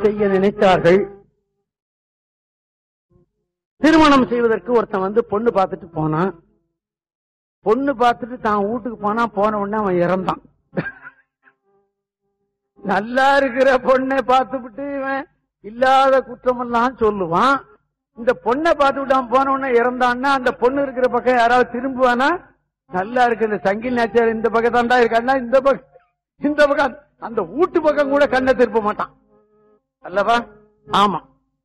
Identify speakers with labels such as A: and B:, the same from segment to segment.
A: செய்ய நினைத்தார்கள் திருமணம் செய்வதற்கு ஒருத்தன் வந்து பொண்ணு பார்த்துட்டு போனான் பொண்ணு பார்த்துட்டு தான் வீட்டுக்கு போனா போன உடனே அவன் இறந்தான் நல்லா இருக்கிற பொண்ணை பார்த்துவிட்டு இவன் இல்லாத குற்றமெல்லாம் சொல்லுவான் இந்த பொண்ணை பார்த்துட்டு அவன் போன உடனே இறந்தான்னா அந்த பொண்ணு இருக்கிற பக்கம் யாராவது திரும்புவானா நல்லா இருக்கு இந்த சங்கில் நேச்சர் இந்த பக்கம் தாண்டா இருக்கான்னா இந்த பக்கம் இந்த பக்கம் அந்த வீட்டு பக்கம் கூட கண்ணை திருப்ப மாட்டான் அல்லவா ஆமா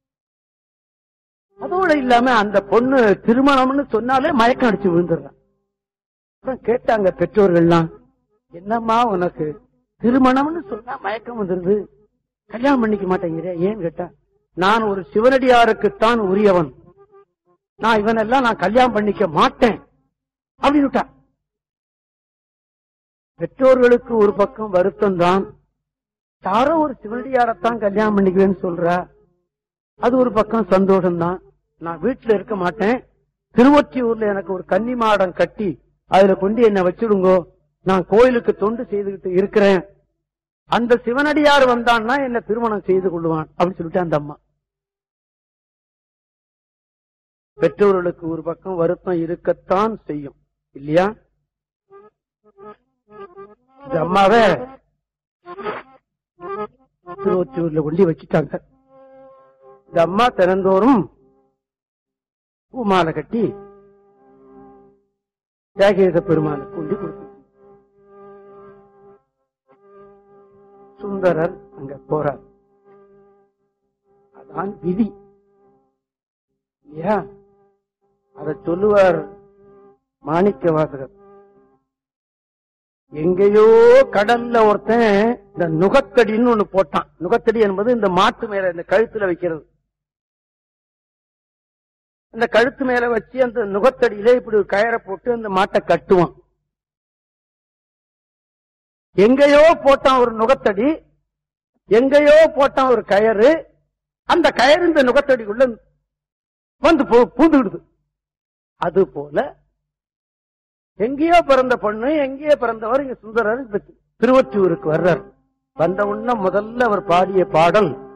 A: அதோட இல்லாம அந்த பொண்ணு திருமணம்னு சொன்னாலே மயக்கம் அடிச்சு விழுந்துடுறான் அப்புறம் கேட்டாங்க பெற்றோர்கள்லாம் என்னம்மா உனக்கு திருமணம்னு சொன்னா மயக்கம் வந்துருது கல்யாணம் பண்ணிக்க மாட்டேங்கிற ஏன் கேட்டா நான் ஒரு சிவனடியாருக்குத்தான் உரியவன் நான் இவனெல்லாம் நான் கல்யாணம் பண்ணிக்க மாட்டேன் அப்படின்னு பெற்றோர்களுக்கு ஒரு பக்கம் வருத்தம் தான் யாரோ ஒரு சிவனடியாரத்தான் கல்யாணம் பண்ணிக்குவேன்னு சொல்றா அது ஒரு பக்கம் சந்தோஷம் தான் நான் வீட்டுல இருக்க மாட்டேன் திருவொற்றியூர்ல எனக்கு ஒரு கன்னி மாடம் கட்டி அதுல கொண்டு என்ன வச்சிடுங்கோ நான் கோயிலுக்கு தொண்டு செய்துகிட்டு இருக்கிறேன் அந்த சிவனடியார் வந்தான்னா என்ன திருமணம் செய்து கொள்ளுவான் அப்படின்னு சொல்லிட்டு அந்த அம்மா பெற்றோர்களுக்கு ஒரு பக்கம் வருத்தம் இருக்கத்தான் செய்யும் இல்லையா இந்த அம்மாவை திருவொற்றியூர்ல கொண்டு வச்சுட்டாங்க இந்த அம்மா தினந்தோறும் பூமாலை கட்டி தியாகேச பெருமானுக்கு கொண்டு கொடுத்து சுந்தரர் அங்க போறார் அதான் விதி இல்லையா அத சொல்லுவார் மாணிக்க வாசகர் எங்கேயோ கடல்ல ஒருத்தன் இந்த நுகத்தடின்னு ஒண்ணு போட்டான் நுகத்தடி என்பது இந்த மாட்டு மேல இந்த கழுத்துல வைக்கிறது அந்த கழுத்து மேல வச்சு அந்த நுகத்தடியில இப்படி ஒரு கயரை போட்டு அந்த மாட்டை கட்டுவான் எங்கேயோ போட்டான் ஒரு நுகத்தடி எங்கேயோ போட்டான் ஒரு கயறு அந்த கயறு இந்த நுகத்தடிக்குள்ள வந்து பூ- பூந்துக்கிடுது அது போல எங்கேயோ பிறந்த பொண்ணு எங்கேயோ பிறந்தவர் இங்க சுந்தரர் இப்ப திருவொற்றியூருக்கு வர்றார் வந்த உடனே முதல்ல அவர் பாடிய பாடல்